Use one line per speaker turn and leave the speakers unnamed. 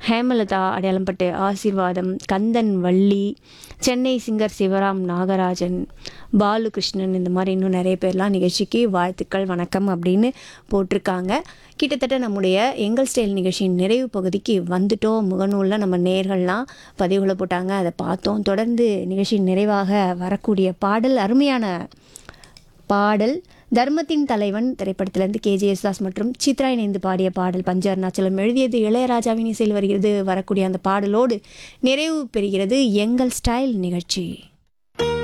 Hemalatha Adaiyalampattu Aseervatham Kandhan Valli Chennai singer Sivaram Nagarajan Balukrishnan இந்த மாதிரி இன்னும் நிறைய பேர்லாம் நிகழ்ச்சிக்கு வாழ்த்துக்கள் வணக்கம் அப்படின்னு போட்டிருக்காங்க கிட்டத்தட்ட நம்முடைய எங்கள் ஸ்டைல் நிகழ்ச்சியின் நிறைவு பகுதிக்கு வந்துட்டோம் முகநூலில் நம்ம நேர்கள்லாம் பதிவுகளை போட்டாங்க அதை பார்த்தோம் தொடர்ந்து நிகழ்ச்சியின் நிறைவாக வரக்கூடிய பாடல் அருமையான பாடல் தர்மத்தின் தலைவன் திரைப்படத்திலிருந்து கேஜே யேசுதாஸ் மற்றும் சித்ரா இணைந்து பாடிய பாடல் பஞ்ச அருணாச்சலம் எழுதியது இளையராஜாவின் இசையில் வருகிறது வரக்கூடிய அந்த பாடலோடு நிறைவு பெறுகிறது எங்கள் ஸ்டைல் நிகழ்ச்சி